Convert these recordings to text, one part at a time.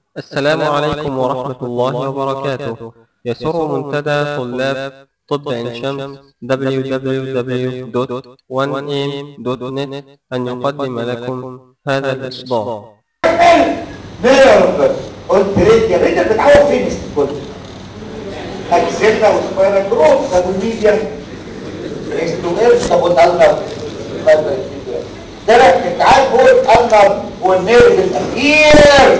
السلام عليكم ورحمة الله وبركاته يسر منتدى طلاب طب عين شمس www.1am.net أن يقدم لكم هذا الإصدار نيرف قلت ريت يا ريت بتعوض فين كله اكسلنا وسبايرال جروث طب والميديا اكس تو ايرز طب والالنر ده لك تعال فوق الالنر والنيرف الاخير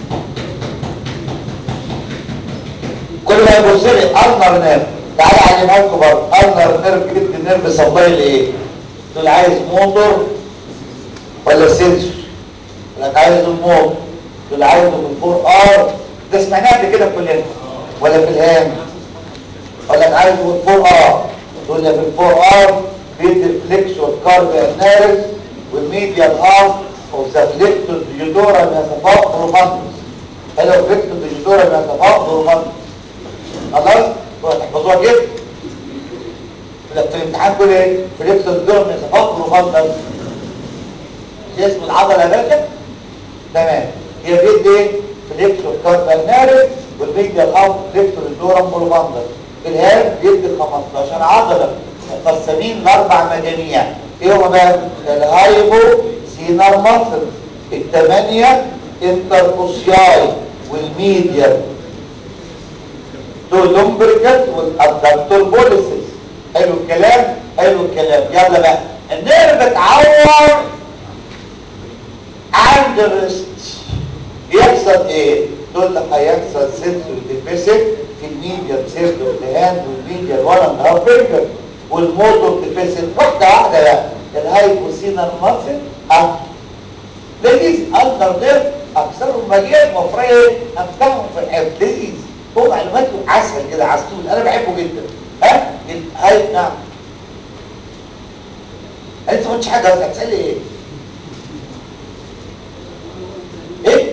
كل ما يبص لي النر نيرف تعالى اعلمها لكم برضه النر نيرف جبت النيرف سبلاي لايه؟ دول عايز موتور ولا سنسور؟ ولا عايز الموتور دول عايزه بالفور ار ده سمعناه قبل كده كلنا ولا في الهام ولا عايزه بالفور ار تقول لي بالفور ار بيدي فليكسور كاربيال نارس والميديال ار اوف ذا فليكتور ديجيتورا ميتافاق برومانتس هنا فليكتور ديجيتورا ميتافاق برومانتس خلاص تحفظوها كده في الامتحان كل ايه فليكتور ديجيتورا ميتافاق برومانتس اسم العضله يا باشا تمام هي بيدي ايه فليكتور كاربيال نارس والميديال ار فليكتور ديجيتورا برومانتس الهام بيدي 15 عضله مقسمين لاربع مجاميع ايه هما بقى الهايبو سينار ماسل الثمانيه انتركوسياي والميديال دول لومبريكال والادكتور بوليسيس حلو الكلام حلو الكلام يلا بقى النيرف اتعور عند الريست يحصل ايه دول هيحصل سنسور ديفيسيت في الميديال سيرد اوف ذا هاند والميديال ولا هاف فينجر والموتور ديفيسيت واحده واحده بقى الهايبوسينال ماسل اب لذيذ اندر ده اكثرهم مجال مفريه امتعهم في الحفظ لذيذ هو معلوماته عسل كده عسول انا بحبه جدا ها الهاي نعم انت ما قلتش حاجه بس هتسالي ايه ايه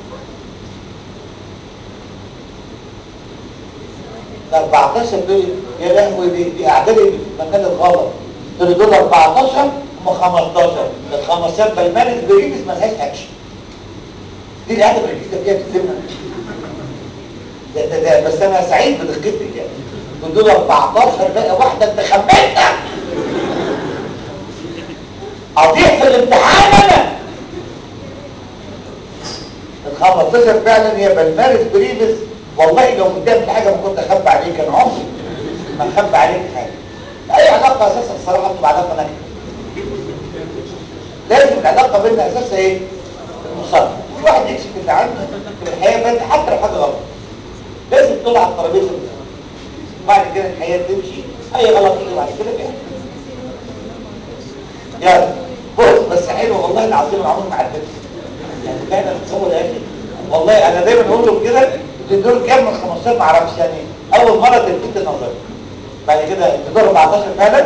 14 دول يا لهوي دي, دي اعداد المكان الغلط دول دول 14 هم 15 ال 15 بالمانس بريمس ملهاش اكشن دي العاده الجديده فيها بتسمع ده, ده, ده بس انا سعيد بدقتك يعني دول دول 14 بقى واحده انت خمنتها اضيع في الامتحان انا ال 15 فعلا هي بالمارس بريمس والله لو قدامك حاجه ما كنت اخبي عليك كان عمري ما اخبي عليك حاجه اي علاقه اساسا الصراحه بتبقى علاقه ناجحه لازم العلاقه بيننا اساسها ايه المصالحه في واحد يكشف اللي عنده في الحياه بس حتى لو حاجه غلط لازم تطلع على الترابيزه بعد كده الحياه تمشي اي غلط يجي بعد كده فيها يلا بص بس حلو والله العظيم العمر ما عدتش يعني فعلا تصور يا اخي والله انا دايما اقول له كده دول كام من 15 ما اعرفش يعني اول مره تلفت نظري بعد كده دول 14 فعلا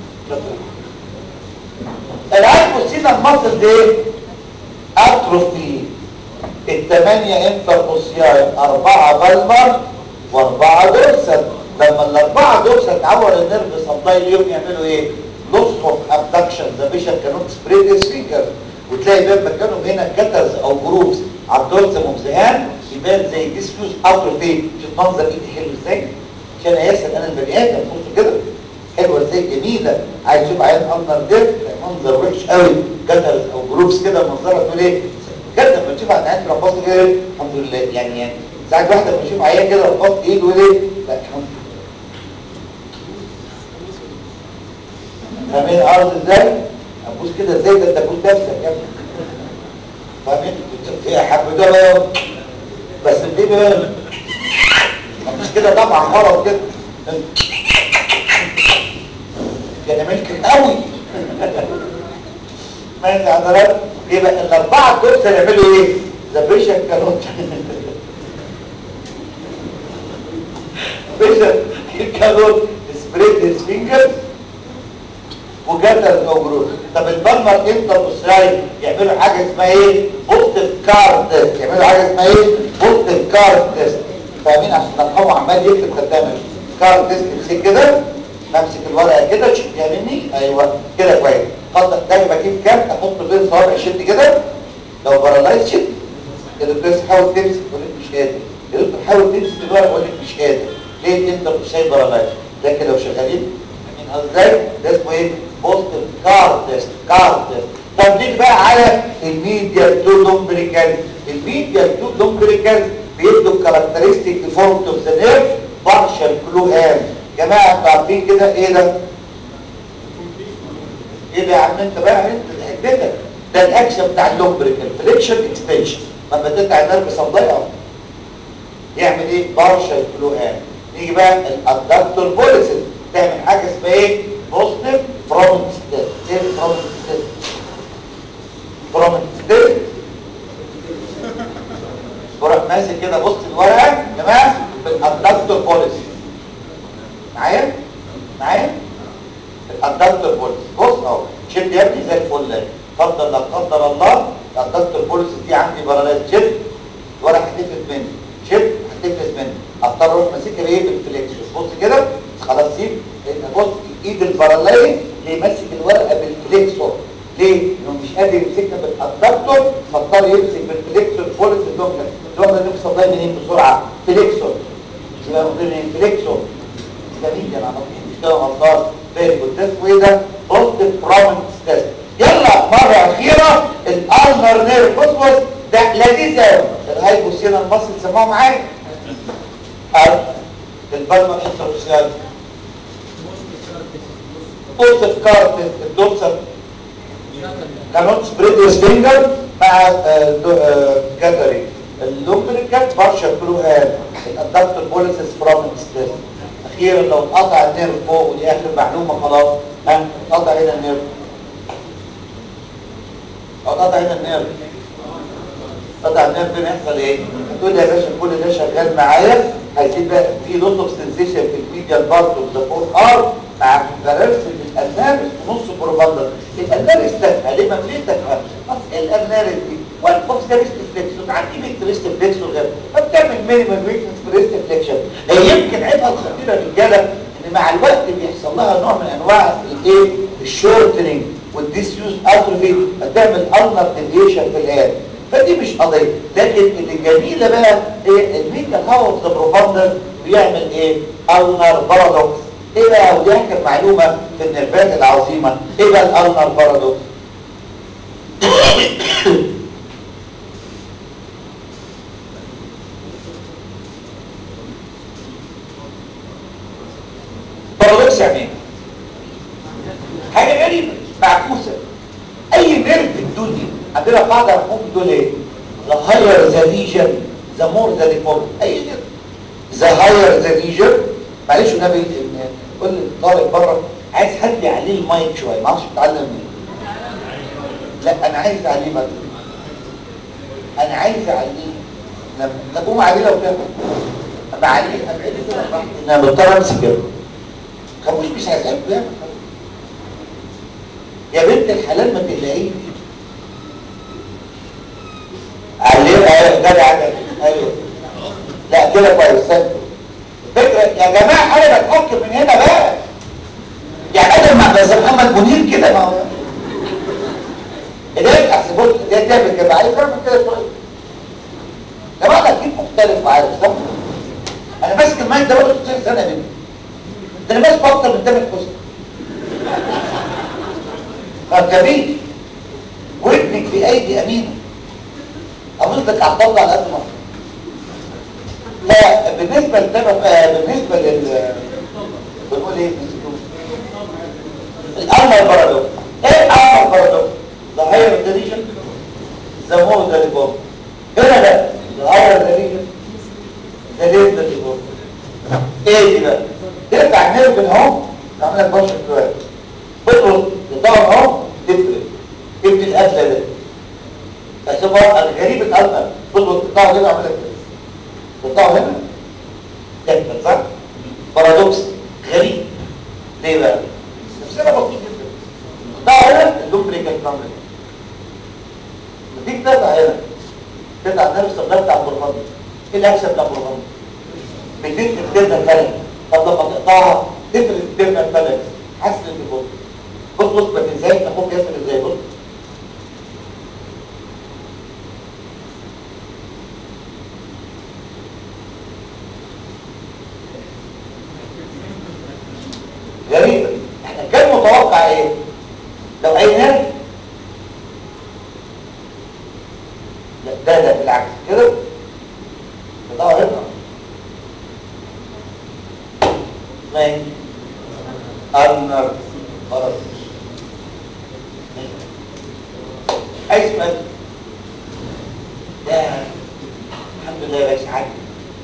العين بصينا المصل دي اتروفي الثمانية انتربوسياي اربعة بالمر واربعة دورسل لما الاربعة دورسل تعور النرف سبلاي اليوم يعملوا ايه لوس اوف ابدكشن ذا بيشن كانوت سبريد هيز فينجر وتلاقي باب مكانهم هنا كترز او جروبس على الدورسل ومزهان يبان زي ديسفيوز اتروفي شوف منظر ايدي حلو ازاي عشان ياسر انا البني ادم بصوا كده حلوه ازاي جميله عايز تشوف عين اندر ديف منظر وحش قوي كترز او جروبس كده منظرها تقول ايه كده لما تشوف عند عين رباط كده الحمد لله يعني يعني ساعات واحده لما تشوف عيان كده رباط ايده يقول ايه لا الحمد لله فاهمين ارض ازاي ابوس كده ازاي ده انت ابوس نفسك يا ابني فاهمين يا حب ده بقى بس دي بقى مش كده طبعا غلط كده كان ملك قوي ماشي حضرتك يبقى الاربعه دول هيعملوا ايه زبريشن كانوت بيشن كانوت سبريد هيز فينجرز وجدر او جروس طب البلمر امتى الاسرائيل يعملوا حاجه اسمها ايه بوستيف كارد تيست يعملوا حاجه اسمها ايه بوستيف كارد تيست فاهمين عشان هو عمال يكتب قدامك كارد تيست امسك كده امسك الورقه كده شوف يا مني ايوه كده كويس خط ده بجيب كام احط بين صوابع شد كده لو بارالايز شد الدكتور حاول تمسك يقول لك مش قادر الدكتور حاول تمسك الورق يقول لك مش قادر ليه انت مش شايف باراليز لكن لو شغالين من ازاي ده اسمه ايه بوستر كار تيست كار تيست طب نيجي بقى على الميديا تو لومبريكال الميديا تو لومبريكال بيدوا كاركترستيك ديفورمت اوف ذا نيرف بارشال كلو هام جماعه انتوا عارفين كده ايه ده ايه ده يا عم انت بقى انت حدتك ده الاكشن بتاع اللومبريكال فليكشن اكستنشن لما تقطع النرف صدقه يعمل ايه بارشال كلو هام نيجي بقى الادكتور بوليسز تعمل حاجه اسمها ايه بوزيتيف برومنت تيست ايه برومنت تيست برومنت تيست بروح ماسك كده بص الورقه يا جماعه بالادكتور بوليسي معايا معايا الادكتور بوليسي بص اهو شد يا ابني زي الفل اهي اتفضل لا قدر الله الادكتور بوليسي دي عندي باراليز شد الورقه هتفلت مني شد هتفلت مني اضطر اروح ماسكها بايه بالفليكشن بص كده خلاص سيب بص ايد الباراليز اللي ماسك الورقه بالفليكسور ليه؟ لانه مش قادر يمسكها بالادكتور فاضطر يمسك بالفليكسور فولت اللوكلا اللوكلا دي بتصدق منين بسرعه؟ فليكسور يبقى مدير فليكسور جميل يا عم مش كده غلطان فيري جود ده اسمه ايه ده؟ بوزيتيف برومنس تيست يلا مره اخيره الالنر نيرف بص بص ده لذيذ قوي الهايبوسينال ماسل سموها معايا البالما انتروسيال بوزيتيف كارت الدوسر كانون سبريد يور فينجر مع جاتري اللومبريكال بارشال كلو هاد الادابتور بوليسيس برومنس تيست اخيرا لو اتقطع النيرف فوق ودي اخر معلومه خلاص ها اتقطع هنا النيرف او اتقطع هنا النيرف اتقطع النيرف فين يحصل ايه هتقول لي يا باشا كل ده شغال معايا هيزيد بقى في لوس اوف سنسيشن في الميديال بارت اوف ذا فور ار مع كونفرنس الانارس ونص بروفاندر الانارس تفهم ليه ما ليه تفهم اصل الانارس دي والفوكس ده ريست فليكشن عندي بيت ريست فليكشن غير فبتعمل مينيمم ويكنس في ريست فليكشن هي يمكن عيبها الخطيره رجاله ان مع الوقت بيحصل لها نوع من انواع الايه الشورتنج والديسيوز اتروفي فتعمل النر ديفيشن في الان فدي مش قضيه لكن اللي جميله بقى ايه الميديال هاوس بروفاندر بيعمل ايه النر بارادوكس ايه بقى ودي احكي معلومه في النرفات العظيمه ايه بقى الالنر بارادوكس بارادوكس يعني ايه حاجه غريبه معكوسه اي نيرف في الدنيا عندنا قاعده ممكن تقول ايه the higher the lesion the more the deformity اي نيرف the higher the lesion معلش النبي كل طالب بره عايز حد يعليه المايك شويه ما اعرفش بتعلم منين لا انا عايز اعليه بقى انا عايز اعليه لما تقوم عليه لو كده اما عليه ابعد كده براحتي انا بضطر امسك كده خموش مش هيسالك لا يا بنت الحلال ما تقلقيش علمها جدع ايوه لا كده كويس فكرة يا جماعة انا بتفكر من هنا بقى يعني ادم مع بس محمد منير كده ما هو ده احسبوت ده تعمل كده عايز اعمل كده شويه يا جماعه اكيد مختلف وعارف صح انا ماسك المايك ده بقى 90 سنه مني ده انا ماسك اكتر من تامر حسني فكبير ودنك في ايدي امينه حافظ عبد الله على قد ما فبالنسبه للتبع بالنسبه لل بنقول ايه الامر بارادوكس ايه الامر بارادوكس the higher the region the more the deform هنا بقى the higher the region the less the deform ايه دي بقى ترجع النيرف اهو تعمل لك بشر شويه بتبص تدور اهو تفرق ابن القفله ده فشوفها الغريب الألمر تظبط تطلعه كده وعمل لك كده تطلعه هنا تكمل صح؟ بارادوكس غريب ليه بقى؟ تفسيرها بسيط جدا تطلعه هنا اللومبريكال كامل تيجي تطلع هنا تطلع نفس الغلاف بتاع البرغان ايه الاكشن بتاع البرغان؟ بتدي الترنة الفلك طب لما تقطعها تفرد الترنة الفلك حاسس ان بص بص بص بس ازاي اخوك يسر ازاي بص كده بتاع هنا ماشي أرنر خلاص أي سؤال ده الحمد لله يا باشا عادي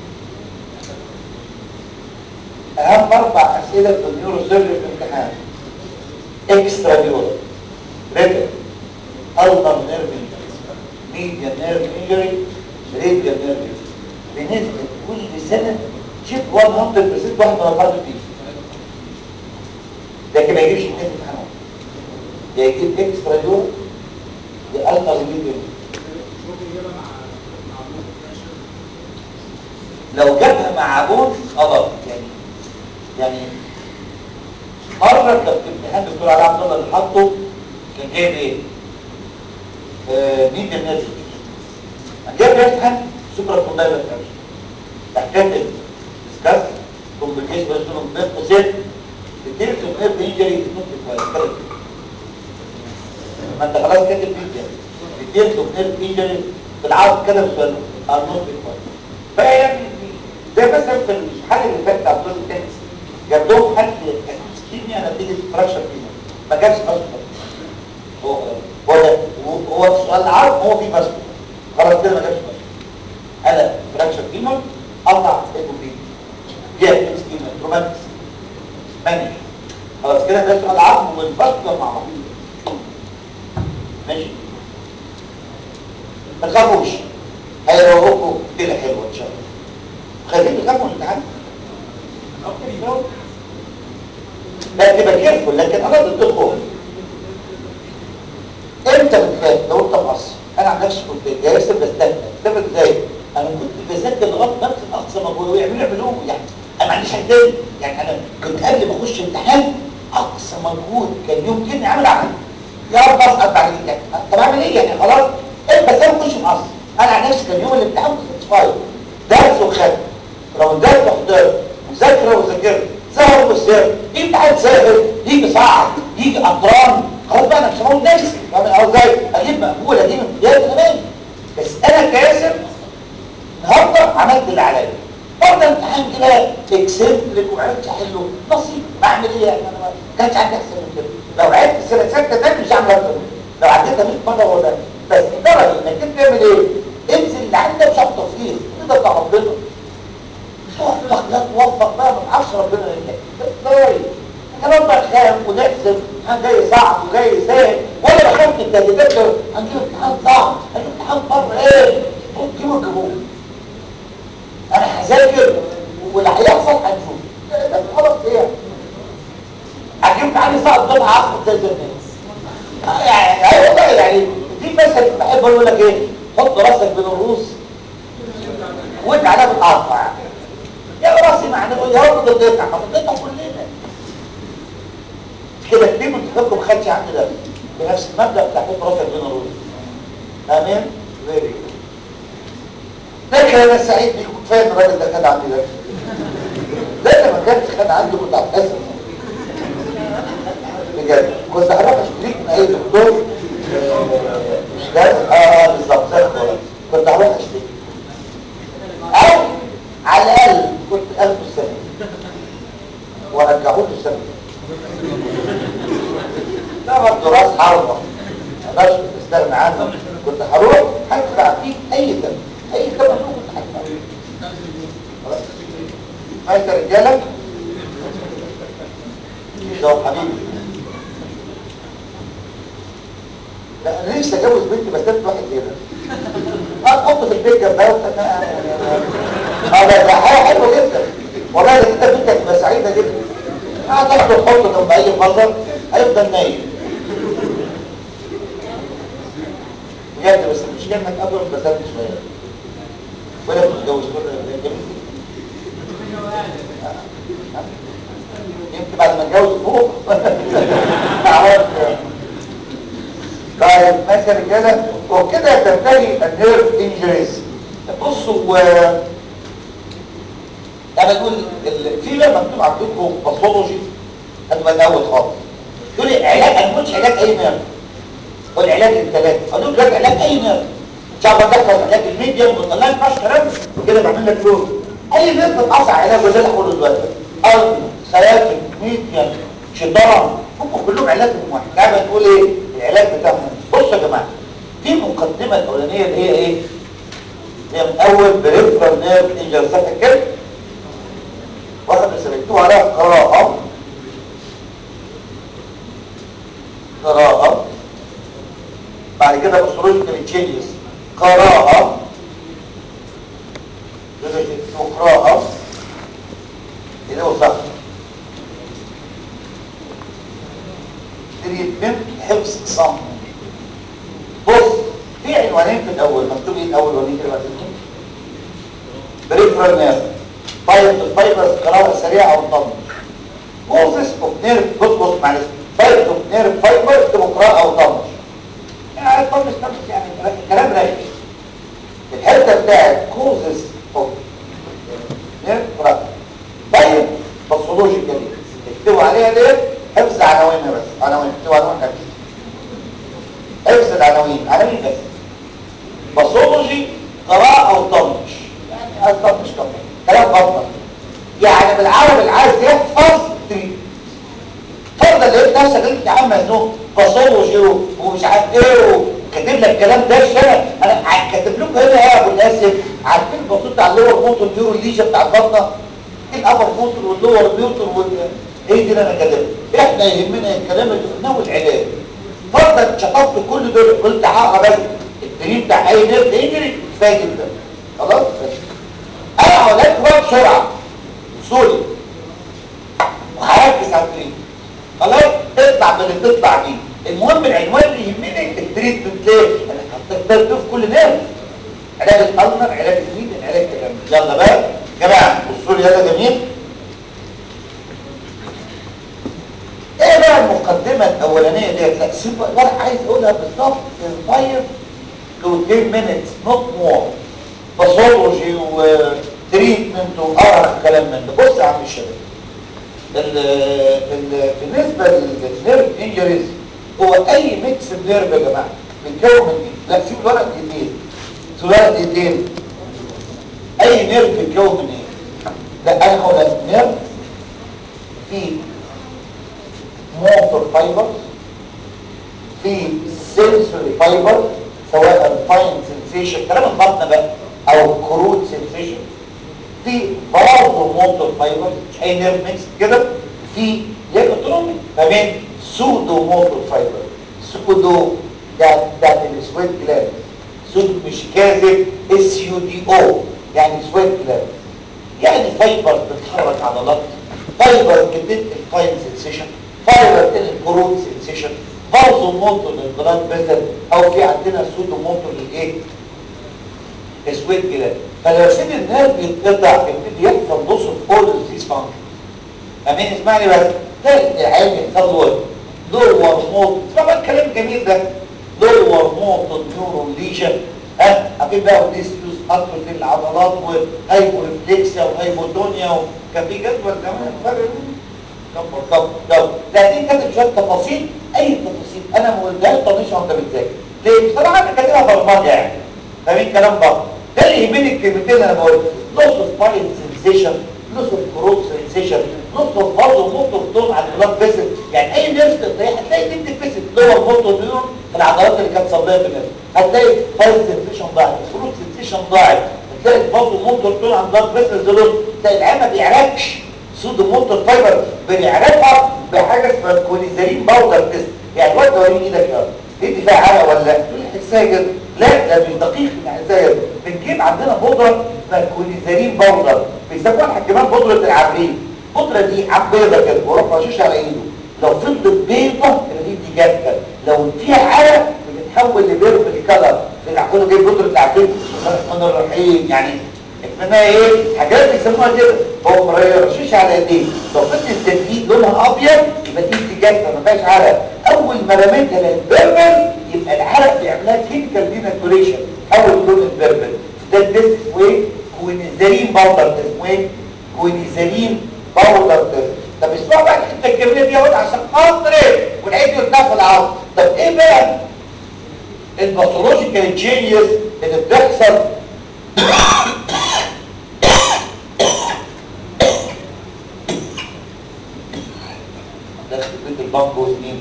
أهم أربع أسئلة في النيورو سيرجري في الامتحان اكسترا نيورو ريتم ألتر نيرف ميديا نيرف انجري ريديا نيرف بنسبة كل سنة شيت 100% واحد من الأربعة دي لكن ما يجيبش اثنين في الامتحان يا يجيب اكسترا نيورو يا ألتر ميديا لو جابها مع بون خلاص يعني يعني مرة كان في امتحان الدكتور علي عبد الله اللي حاطه كان جايب ايه؟ آه مين الناس كان جايب امتحان سوبر كوندايلر كارش تحكات ديسكاس كومبليكيشن بس من بين قوسين الديرس اوف نيرف انجري نوت كويس ما انت خلاص كاتب فيديو الديرس اوف نيرف انجري بالعرض كده بسؤال ار نوت كويس فيعني زي مثلا في الحل اللي فات بتاع الدور الثاني جاب لهم حد كيمياء نتيجه فراكشر فيها ما جابش اصلا هو هو ده هو السؤال العرض هو فيه بس خلاص كده ما جابش بس انا فراكشر فيما قطع ايده فيه جاب سكيما رومانتس ماني خلاص كده ده سؤال عرض والباسكولار مع بعض ماشي ما تخافوش هيروقوا كده حلوه ان شاء الله خليني تخافوا الامتحان لا تبقى كيرفول لكن انا ضد الخوف امتى بتخاف لو انت مقصر انا عن نفسي كنت جالس بستنى بستنى ازاي انا كنت بذاكر لغايه نفس اقصى مجهود ويعملوا يعملوه يعني انا ما عنديش حاجه تاني يعني انا كنت قبل ما اخش امتحان اقصى مجهود كان يمكن اعمل عمل يا رب اسقط بعد كده طب اعمل ايه يعني خلاص ايه بس انا اخش مقصر انا عن نفسي كان يوم الامتحان كنت ساتسفايد درس وخدت لو درس وحضرت مذاكره وذاكرت سهر وسهر يجي امتحان سهل يجي صعب يجي اطران خلاص بقى انا مش هموت نفسي فاهم ازاي اجيب مقبول اجيب امتياز انا مالي بس انا كياسر النهارده عملت اللي عليا برضه امتحان كده اكسنتريك وعرفت احله نصيب بعمل ايه يعني انا ما كانش عندي احسن من كده لو عرفت السنه سته تاني مش هعمل اكتر من كده لو عديتها 100 مره هو ده بس لدرجه انك انت تعمل ايه؟ انزل اللي عندك مش توفيق تقدر بتاع ربنا توفق لا توفق بقى ما تعرفش ربنا لله ازاي؟ انا افضل خايف ونحسب امتحان جاي صعب وجاي سهل ولا بخاف من التهديدات هنجيب امتحان صعب هنجيب امتحان بره ايه؟ جيبوا الجمهور انا هذاكر واللي هيحصل هنشوف بس خلاص ايه هجيب تعالي صعب دول هاخد زي زمان يعني ايوه والله يعني دي مثلا بحب اقول لك ايه حط راسك بين الروس وانت عليها بتقطع يا راسي معنى يا رب ده بيقطع ما بنقطع كلنا كده كتير من تفكروا ما خدش عندي ده بنفس المبدا بتاع حط راسك بين الروس امين فيري لكن انا سعيد بيك كفايه ان الراجل ده خد عندي ده ده ما كانش خد عندي كنت هتحسن بجد كنت هروح اشتريك من اي دكتور مش لازم اه بالظبط زي الكوره كنت هروح اشتريك او على الاقل كنت اخده السنه ورجعوه له السنه ده برضه راس حربه ما اقدرش استغنى عنه كنت هروح هدفع فيه اي ثمن اي ثمن كنت هدفع خلاص ماشي يا رجاله ده حبيبي لا انا نفسي اتجوز بنت بس انت واحد زي ده هتحط في البيت جنبها اه ده ده حاجه حلوه جدا والله ده كده بنتك تبقى سعيده جدا هتاخده تحطه جنب اي مصدر هيفضل نايم بجد بس المشكله انك قبل ما اتبسطت شويه ولا بتتجوز ولا جميل يمكن بعد ما اتجوز فوق طيب ماشي يا رجاله وكده تنتهي النيرف انجريز بصوا انا اقول في بقى مكتوب عندكم باثولوجي هتبقى الاول خالص تقول لي علاج انا ما قلتش علاج اي نيرف والعلاج الثلاثه اقول لك علاج اي نيرف شعب دخل علاج الميديم وطلع لك فاش كلام كده بعمل لك فلوس اي نسبه قصع علاج وده اللي هقوله دلوقتي ارض سياتيك ميديم شيطان هم كلهم علاجهم واحد لعبه تقول ايه العلاج بتاعهم بصوا يا جماعه دي المقدمه الاولانيه اللي هي ايه هي من اول بريفرال نيرف انجر صفحه كده واحد سميتوه عليها قراءه قراءه بعد كده باثولوجيكال تشينجز قراءه كده اسمه قراءه كده هو صح تريتمنت حفظ صم بص في عنوانين في الاول مكتوب ايه الاول وليه كده مكتوب بريفرال نيرف فايبر فايبرز قراءه سريعه او طنش كوزس اوف نيرف بص بص معلش فايبر اوف نيرف فايبر تبقى قراءه او طنش يعني طنش طنش يعني كلام رايق الحته بتاعت كوزس اوف نيرف قراءه طيب باثولوجيكالي اكتبوا عليها ليه حفظ عناوينها بس عناوين اكتبوا عناوين حفظ حفظ العناوين عناوين بس باثولوجي قراءه او طنش يعني الطنش كمان كلام بطل يعني بالعربي اللي عايز يحفظ تريد فرضا لقيت نفسك انت يا عم مزنوق باثولوجي ومش عارف ايه وكاتب لك الكلام ده الشنة انا كاتب لكم هنا يا ابو القاسم عارفين البسيط على اللور موتور نيورو ليجا بتاع البطنه الابر موتور واللور موتور وال ايه دي اللي انا كاتبها احنا يهمنا الكلام اللي قلناه والعلاج فرضا شطبت كل دول قلت هقرا بس الدريم بتاع اي نيرف انجري كفايه جدا خلاص بس انا هقول لك بقى بسرعه سوري وهركز على الدريم خلاص اطلع من اللي تطلع دي المهم العنوان اللي يهمني التريتمنت ليه انا هتختار في كل نيرف علاج الالنر علاج الجديد علاج الكلام يلا بقى يا جماعه بصوا لي يلا جميل ايه بقى المقدمه الاولانيه ديت لا سيب بقى عايز اقولها بالظبط in 5 to 10 minutes not more باثولوجي وتريتمنت وقرف الكلام من ده بص يا عم الشباب ال ال بالنسبه للنيرف انجريز هو اي ميكس نيرف يا جماعه بيتكون من ايه؟ لا سيب الورق دقيقتين سيب الورق دقيقتين اي نيرف بيتكون من ايه؟ لا انا هقول لك نيرف في موتور فايبرز في سنسوري فايبر سواء فاين سنسيشن كلام البطن بقى او كرود سنسيشن في برضه موتور فايبر مش اي نيرف ميكس كده في ليكوترومي كمان سودو موتور فايبر سودو ده ده السويت جلاند سودو مش كاذب اس يو دي او يعني سويت جلاند يعني فايبر بتحرك عضلات فايبر بتنقل فاين سنسيشن فايبر بتنقل كرود سنسيشن برضه موتور للبلاد بيتر او في عندنا سودو موتور للايه اسويت جلاند فلو سن النيرف بيتقطع بيبتدي يحصل نص اول ديز فانكشن امين اسمعني بس ده العين يحصل له لور موت اسمع الكلام الجميل ده لور موت نيورو ليجن ها عارفين بقى وديسيوس اكتر في العضلات وهايبورفليكسيا وهايبوتونيا وكان في جدول كمان فرق طب طب طب لا دي كانت شويه تفاصيل اي تفاصيل انا ما قلتهاش طنيشه وانت بتذاكر ليه بصراحه انا كاتبها برمجه يعني فاهمين كلام بقى ده اللي يهمني الكلمتين اللي انا بقول لوس اوف باين سنسيشن لوس اوف كروب سنسيشن لوس اوف برضه موتور تون على البلاد فيسل يعني اي نيرف تلاقي هتلاقي دي بتتفسد لور موتور نيورون في العضلات اللي كانت صلبيه في النيرف هتلاقي باين سنسيشن ضاعت كروب سنسيشن ضاعت هتلاقي برضه موتور تون على البلاد فيسل دول تلاقي العين ما بيعرفش سودو موتور فايبر بنعرفها بحاجه اسمها كوليزارين باودر تيست يعني الواد وريني ايدك يا ايدي فيها عرق ولا لا تقول لي حسها كده لا ده مش دقيق ازاي بنجيب عندنا بودره اسمها كوليزارين باودر بيسموها كمان بودره العفريت البودره دي عبيضه كده وروح رشيشها على ايده لو فضلت بيضه يبقى دي دي جافه لو فيها عرق بتتحول لبيربل كلر بنعمله جايب بودره العفريت الرحمن الرحيم يعني اسمها ايه حاجات بيسموها كده هو رشيش على ايديه لو فضلت التدقيق لونها ابيض يبقى دي دي جافه ما فيهاش عرق اول ما رميتها للبربل يبقى العرق بيعملها كيميكال ديناتوريشن حول لون البربل ده التست اسمه ايه كوينيزارين باودر اسمه ايه كوينيزارين باودر طب اسمع بقى الحته الجميله دي اهو عشان خاطر ايه والعيد يرتاح في العظم طب ايه بقى الباثولوجيكال تشينجز اللي بتحصل ده بيت البنك وسنين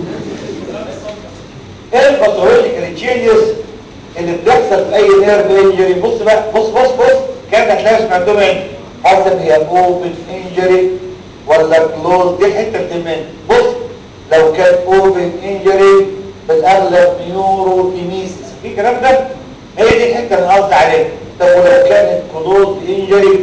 ايه الباثولوجيكال تشينجز اللي بتحصل في اي نيرف انجري بص بقى بص بص بص كانت هتلاقي سمعتهم ايه حسب هي اوبن انجري ولا كلوز دي الحته بتهمني بص لو كان اوبن انجري بالاغلب نيورو تيميسيس في الكلام ده هي دي الحته اللي قصدي عليها طب ولو كانت كلوز انجري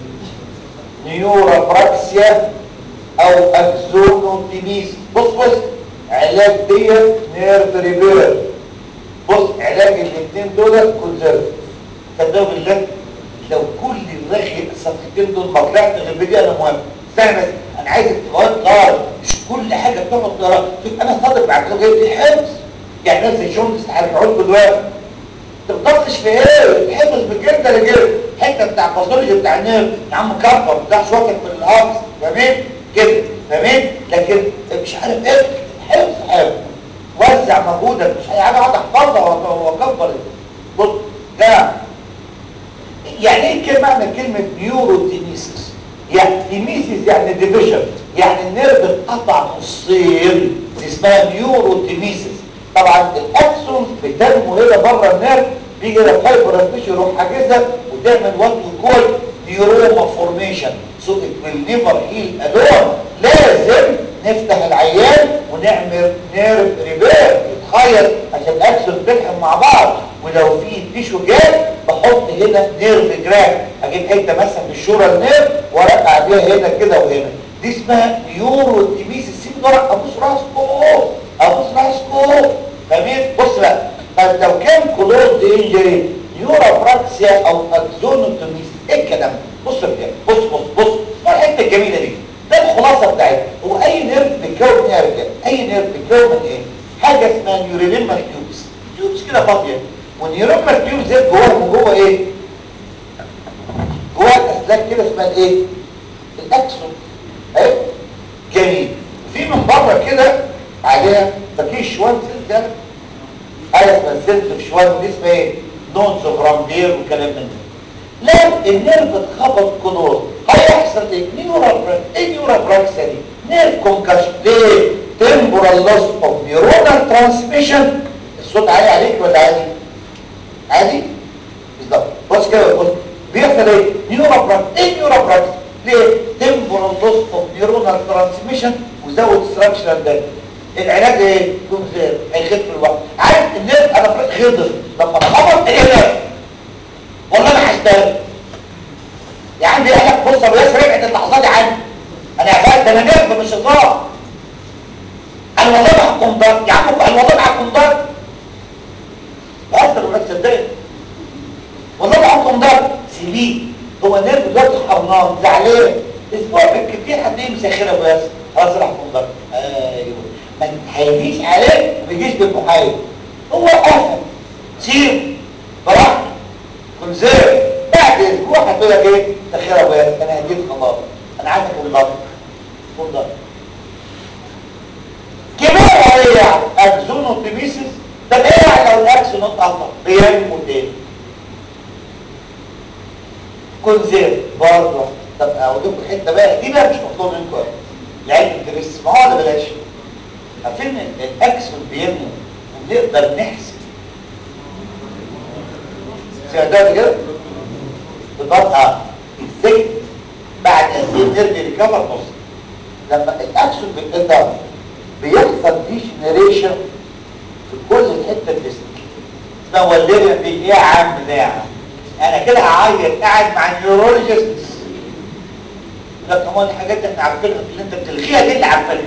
نيورا براكسيا او اكزونوتيميس بص بص علاج ديت نيرف ريبير بص علاج الاثنين دول كونزرف صدقوا بالله لو كل الرغي الصفحتين دول ما طلعت غير بدي انا مهم استنى بس انا عايزك تبقى طالب مش كل حاجه بتقعد تقراها شوف انا طالب بعد كده جايب لي حفظ يعني نفس الشغل هرجعوا لكم دلوقتي تفضلش في ايه الحفظ بجد لجد الحته بتاع الباثولوجي بتاع النيرف يا عم كبر ده شويه في الهاكس فاهمين كده فاهمين لكن مش عارف ايه حفظ حفظ وزع مجهودك مش اي حاجه اقعد احفظها واكبر بص ده يعني ايه كلمه معنى كلمه نيوروتيميسيس يعني تيميسيس يعني ديفيجن يعني النيرف اتقطع نصين اسمها نيوروتيميسيس طبعا الاكسونز بتنمو هنا بره النيرف بيجي هنا فايبر تيشو يروح حاجزها وتعمل وات يقول نيوروما فورميشن سو ات ويل نيفر هيل الون لازم نفتح العيان ونعمل نيرف ريبير يتخيط عشان الاكسون تلحم مع بعض ولو في تيشو جاب بحط هنا نيرف جراك اجيب حته مثلا من الشوره النيرف وارقع بيها هنا كده وهنا دي اسمها نيورو تيميس السين ده ابص راسكو ابص راسكو فاهمين بص بقى طب لو كان كلوز انجري نيورا براكسيا او اكزونوتوميس ايه الكلام بص يا بجد بص بص بص اسمع الحته الجميله دي ده الخلاصه بتاعتها هو اي نيرف بيتكون من ايه يا رجاله اي نيرف بيتكون من ايه حاجه اسمها نيورينيمال تيوبس تيوبس كده فاضيه والنيورينيمال تيوبس دي جواها من جوه ايه جواها الاسلاك كده اسمها الايه الاكسون اهي جميل في من بره كده عليها ففي شوان سلسله حاجه اسمها سلسله شوان دي اسمها ايه نونز اوف رامبير وكلام من ده لو النيرف اتخبط كلور هيحصل ايه نيورال براك ايه نيورال براكسيا دي نيرف كونكشن ليه تمبورال لوس اوف نيورونال ترانسميشن الصوت عالي عليك ولا عادي عادي بالظبط بص كده بص بيحصل ايه نيورال براك ايه نيورال براكسيا ليه تمبورال لوس اوف نيورونال ترانسميشن وزود ستراكشرال دامج العلاج ايه يكون خير هيخف الوقت عارف النيرف انا فرق غضب لما اتخبط ايه نيرف والله انا هشتغل يا عم بيقول لك بص ابو ياسر ابعد اللحظه دي عني انا عفاك ده انا نرف مش هزار انا والله بحكم ضرب يا عم انا والله بحكم ضرب بهزر ولا تصدقني والله بحكم ضرب سيبيه هو نرف دلوقتي حرنان زعلان اسبوع بالكتير هتلاقيه مسخره ابو ياسر خلاص راح احكم ضرب ايوه ما هيجيش عليه ما بيجيش بالمحايد هو قفل سيب براحته كونسيرف بعد اسبوع هتقول لك ايه تخير يا ابويا انا هديت خلاص انا عايزك تكون ضغط تكون ضغط كبار ايه يعني اكزونوتيميسيس طب ايه يعني لو الاكسون اتقطع بينمو تاني كونسيرف برضه طب اقول لكم حته بقى دي بقى مش مطلوب منكم العلم الدرس ما هو ولا بلاش عارفين الاكسون بينمو ونقدر نحسب سمعتها كده بتبقى ازاي بعد قد ايه نرجع ريكفر نص لما الاكسون بالقدر بيحصل ديجنريشن في كل حته الجسم اسمها ولدنا دي ايه يا عم ده يا عم انا كده هعيط قاعد مع النيورولوجيست لا كمان الحاجات دي احنا عارفينها اللي انت بتلغيها دي اللي عارفينها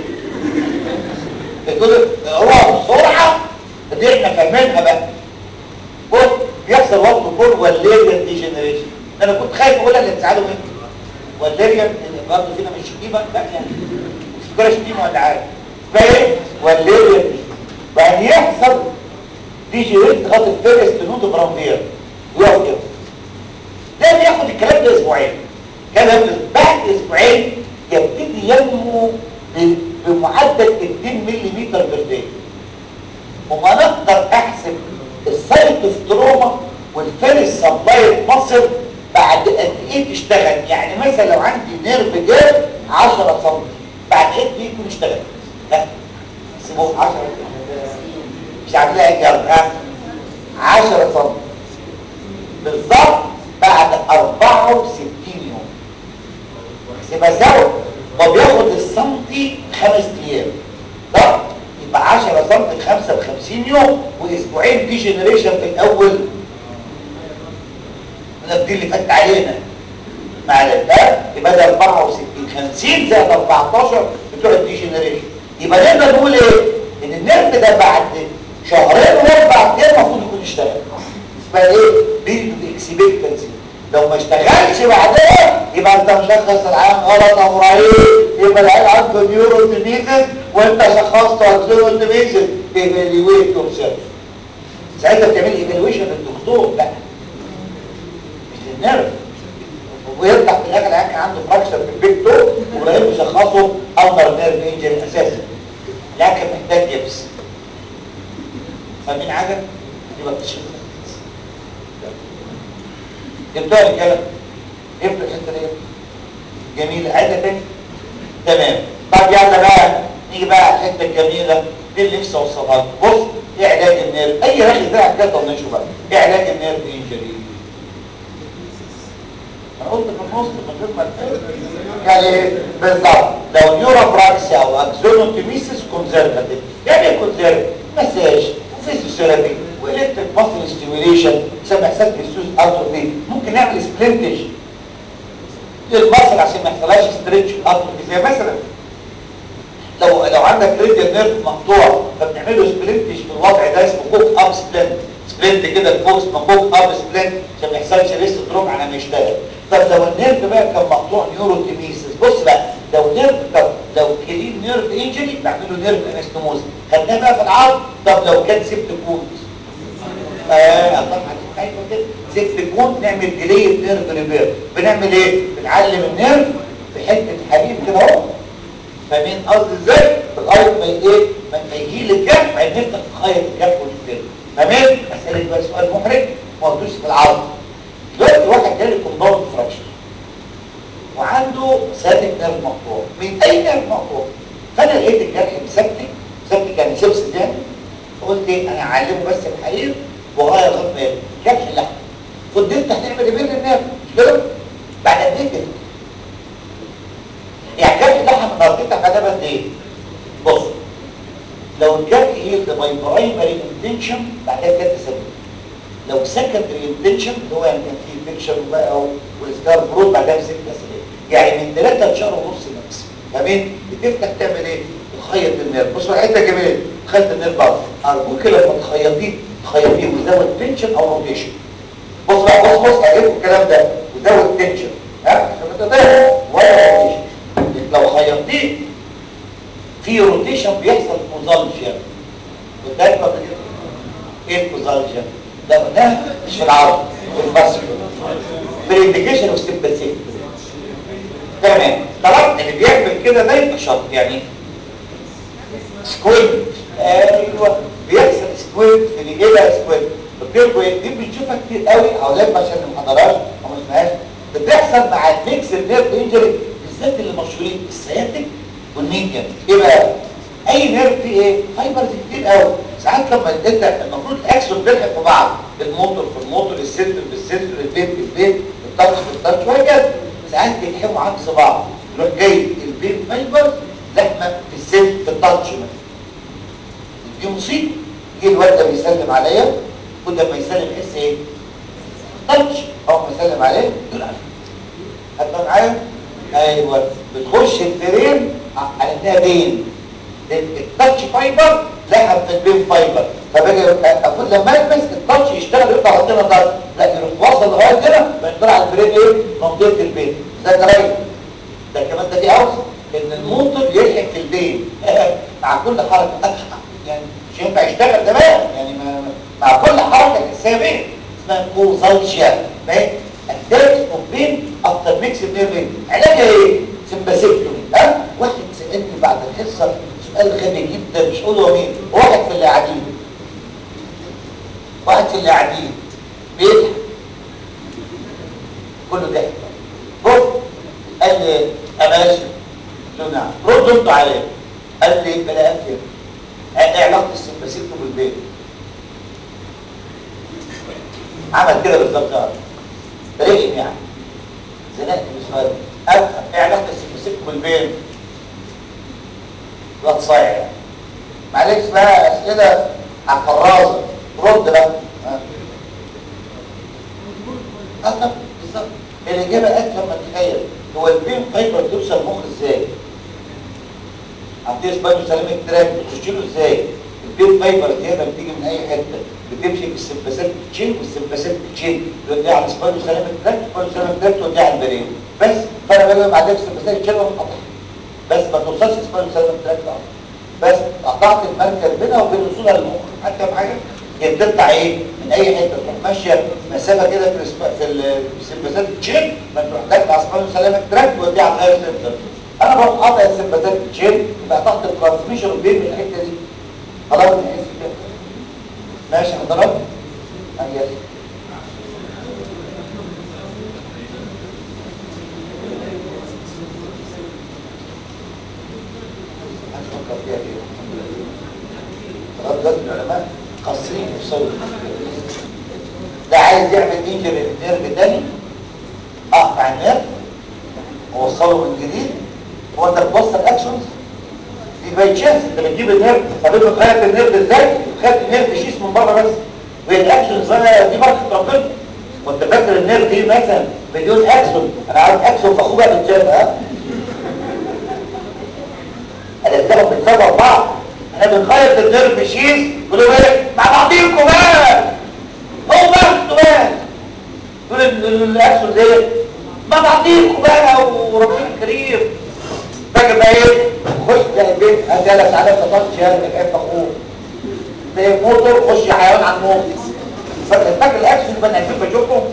تقول هو بسرعه دي احنا فاهمينها بقى بص بيحصل وقت كل والليريان ديجنريشن انا كنت خايف اقولها اللي تزعلوا مني والليريان برضه فينا مش شتيمه لا يعني مش فكره شتيمه ولا عارف فاهم والليريان بعد يحصل ديجنريشن خط الفيرست نوت برانفير ويقف كده ده بياخد الكلام ده اسبوعين كده بعد اسبوعين يبتدي ينمو بمعدل 2 ملم بير داي وما نقدر احسب السايت اوف تروما والفيرس سبلايت مصر بعد قد ايه تشتغل يعني مثلا لو عندي نيرف جاب 10 سم بعد قد ايه يكون اشتغل ها سيبوه 10 مش عاملها جاب ها 10 سم بالظبط بعد 64 يوم يبقى زود طب ياخد السنتي خمس ايام صح يبقى 10 سم 5 ب 50 يوم واسبوعين دي جنريشن في الاول من دي اللي فات علينا مع ده يبقى ده 64 50 زائد 14 بتوع الدي جنريشن يبقى نقدر نقول ايه ان النرف ده بعد شهرين واربع ايام المفروض يكون اشتغل اسمها ايه بيريد اكسبكتنسي لو ما اشتغلش بعدها يبقى انت مشخص العيان غلط او رهيب يبقى العيان عنده نيورو ديميزز وانت شخصته نيورو ديميزز ايفالويت يور سيلف ساعتها بتعمل ايفالويشن للدكتور لا مش للنيرف ويطلع في الاخر العيان كان عنده فراكشر في البيك تو وابراهيم مشخصه اندر نيرف انجري اساسا لكن محتاج جبس فاهمين حاجه؟ يبقى بتشخص جبتوها رجاله جبتوا الحته دي جميله عايزه تاني تمام طب يلا بقى نيجي بقى على الحته الجميله دي اللي نفسي اوصلها لكم بص ايه علاج النيرف اي رخي ده كده طنشه بقى ايه علاج النيرف انجري انا قلت في النص من غير ما يعني بالظبط لو نيوروبراكسيا او اكزونوتوميسيس كونزرفاتيف يعني ايه كونزرف مساج وفيزيوثيرابي والكتريك ماسل ستيميوليشن عشان احساس بالسوس اتروفي ممكن نعمل سبلنتج للمصل عشان ما يحصلهاش ستريتش اتروفي زي مثلا لو لو عندك ريديال نيرف مقطوع فبنعمله سبلنتج في الوضع ده اسمه كوك اب سبلنت سبلنت كده الفوق اسمه كوك اب سبلنت عشان ما يحصلش ريست دروب على ما يشتغل طب لو النيرف بقى كان مقطوع نيوروتيميسيس بص بقى لو نيرف طب لو كلين نيرف انجري بعمله نيرف انستموز خدناه بقى في العرض طب لو كان سبت كود آه الله عليك كده سبت كود نعمل ديلي نيرف ريبير بنعمل ايه بنعلم النيرف بحته حديد كده اهو فاهمين قصدي ازاي لغايه ما ايه ما يجي لي الجرح بعدين نفتح نخيط الجرح ونقفله تمام اسالك بقى سؤال محرج ما قلتوش في العرض دلوقتي واحد جالي كومباوند فراكشر وعنده سابق نيرف مقطوع من اي نيرف مقطوع فانا لقيت الجرح مسبتك مسبتك يعني سبسس يعني فقلت ايه انا هعلمه بس الحقيقه وغايه لغايه ما يبقى جرح اللحم فضلت هنعمل ريبير للنيرف مش كده بعد قد ايه كده يعني جرح اللحم النهارده بعدها قد ايه بص لو الجرح هيلد باي برايمري انتنشن بعدها كده تسبب لو سكندري انتنشن اللي هو يعني كان في انفكشن بقى والسكار برود بعدها بست اسابيع يعني من 3 لشهر ونص ماكس فاهمين بتفتح تعمل ايه تخيط النيرف بصوا الحته جميله خدت النيرف بعض ارجوك لما تخيطيه تخيطيه وزود تنشن او روتيشن بص بقى بص بص هجيب الكلام ده وزود تنشن ها عشان ما تضايق ولا روتيشن لو خيطتيه في روتيشن بيحصل كوزالجيا قدامك قبل كده ايه الكوزالجيا ده ده مش في العرض في الفصل في الانديكيشن اوف سيمباسيك تمام طبعا اللي بيعمل كده ده يبقى شرط يعني سكويد ايوه بيحصل سكويد في الاجابه سكويد بتقول ايه دي بنشوفها كتير قوي اولاد عشان ما حضرهاش او ما سمعهاش بتحصل مع الميكس النيرف انجري بالذات اللي مشهورين السياتيك والميديان ايه بقى اي نيرف فيه ايه فايبرز كتير قوي ساعات لما انت المفروض الاكسون بيلحق في بعض الموتور في الموتور السنسور بالسنسور البيت بالبيت التاتش بالتاتش وهكذا ساعات بيلحقوا عكس بعض يروح جاي البيت فايبرز لحمه في السن في التاتش دي مصيبه يجي الواد ده بيسلم عليا كل ما يسلم يحس ايه تاتش اول ما يسلم عليه يقول هتبقى معايا ايوه بتخش الفريم على انها بين التاتش فايبر لحم في البين فايبر فباجي اقول لما البس التاتش يشتغل يطلع عندنا ضغط لا يروح واصل لغايه هنا فيطلع على الفريم ايه منطقه البين ده كرايم ده كمان ده دي اوصل ان الموتور يلحق في البين مع كل حركه اضحك يعني مش ينفع يشتغل تمام يعني ما مع كل حركه تحسها بين اسمها كوزالجيا فاهم الدرس اوف بين افتر ميكس نيرفين علاجها ايه سمباسيكتومي ها واحد سالني بعد الحصه سؤال غبي جدا مش قوله مين واحد في اللي قاعدين واحد كله ضحك بص قال لي انا اسف قلت له نعم ردوا انتوا عليه قال لي بلا افهم ايه علاقه السمباسيتو بالبيت عمل كده بالظبط اه رخم يعني زنقت بسؤال افهم ايه علاقه السمباسيتو بالبيت الواد صايع يعني معلش بقى اسئله على الفرازه رد بقى ها. اه طب بالظبط الاجابه اتفهم ما تتخيل هو البين فايبر توصل المخ ازاي عن طريق سباينو سلامك تراك بتخش له ازاي البين فايبر دي هنا بتيجي من اي حته بتمشي في السمباسات تشين والسمباسات تشين توديها على سباينو سلامك تراك سباينو سلامك تراك توديها على البرين بس فانا بقى بعدها السمباسات تشين وقطعها بس ما توصلش سباينو سلامك تراك ده بس قطعت المركز بينها وبين وصولها للمخ حتى حاجه هي بتطلع ايه من اي حته تروح ماشيه مسافه كده في السب- في ال- في السمباسات تشين ما تروح داخله على سباينو سلامك تراك توديها على الغير سنتر انا بروح قاطع السمباسات تشين يبقى تحت الترانسميشن بين الحته دي خلاص نحس كده ماشي حضرتك أيوة. هنفكر فيها كده خلاص دلوقتي العلماء قاصرين في الصوت ده عايز يعمل انجري للنيرف تاني اقطع النيرف ووصله من جديد هو انت بتوصل اكشنز دي باي تشانس انت بتجيب النيرف طب انت خدت النيرف ازاي؟ خدت النيرف شيس من بره بس وهي الاكشنز انا دي بركه ربنا وانت فاكر النيرف دي مثلا مليون اكسون انا عارف اكسون فاخوه بقى بالجنب ها الاسباب بتسبب بعض احنا بنخيط النيرف شيز بيقولوا ايه مع بعضيكم بقى هو بقى انتوا بقى دول ال- ال- الاكسون دي مع بعضيكم بقى وربنا كريم فاكر بقى ايه خش تلاقي البيت هتجلس على تطلش يا بحب اخوه تلاقي موتور خش حيوان عن موت فاكر فاكر الاكسون اللي بنعمله بشوفه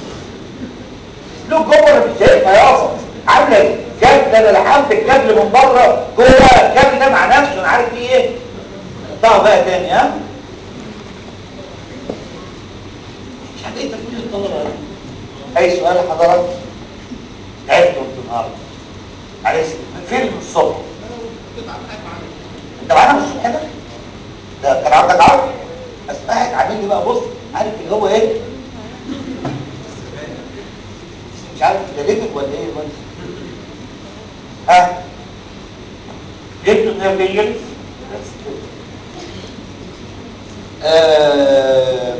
له جوه انا مش شايفها يابا عامله كابل انا لحمت الكابل من بره جوه الكابل ده مع نفسه انا عارف فيه ايه نقطعه بقى تاني ها مش عارف ايه تفكير الطلبه ده اي سؤال يا حضرتك تعبتوا انتوا النهارده معلش فين من الصبح انت معانا من الصبح ده ده كان عندك عرض اسمعك عامل لي بقى بص عارف اللي هو ايه مش عارف ده ليفل ولا ايه ولا ها جبتوا النيرفيجنز آه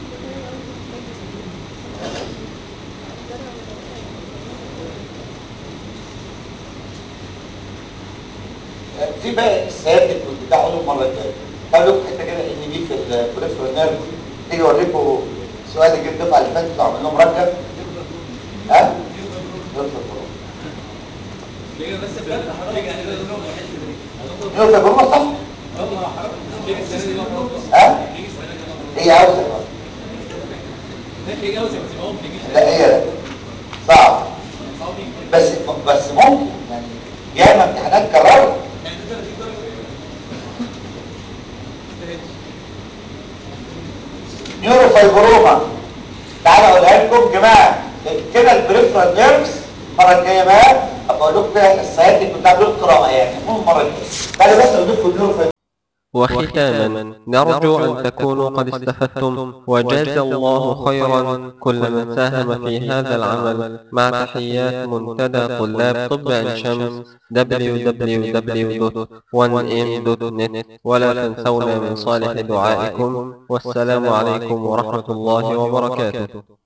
في بقى السيادة والبتاع قولوا المرة الجاية قالوا لكم حتة كده ان دي في البريفرال نيرف تيجي اوريكم سؤال اللي جبت الدفعة اللي فاتت وعمل لهم مركب ها؟ بريفرال ليه بس بجد حضرتك يعني لازم نقعد نحس نيرف فايبروما صح؟ اه ما حضرتك ليه السنه دي بقى برضه ها؟ ليه السنه دي بقى هي عاوزة بقى. ده في جوز بس هو ما بيجيش لا هي لا صعب صعب بس بس ممكن يعني ياما امتحانات كررت يعني ده 30 درجه نيورو فايبروما تعالى اقولها لكم جماعه كده البريفرال نيرفز المره الجايه بقى ابقى اقول لكم كده السياتيك بتاع دول قراءه يعني مو المره الجايه تعالى بس اقول لكم النيورو فايبروما وختاما نرجو أن تكونوا قد استفدتم وجاز الله خيرا كل من ساهم في هذا العمل مع تحيات منتدى طلاب طب عين شمس www.1m.net ولا تنسونا من صالح دعائكم والسلام عليكم ورحمة الله وبركاته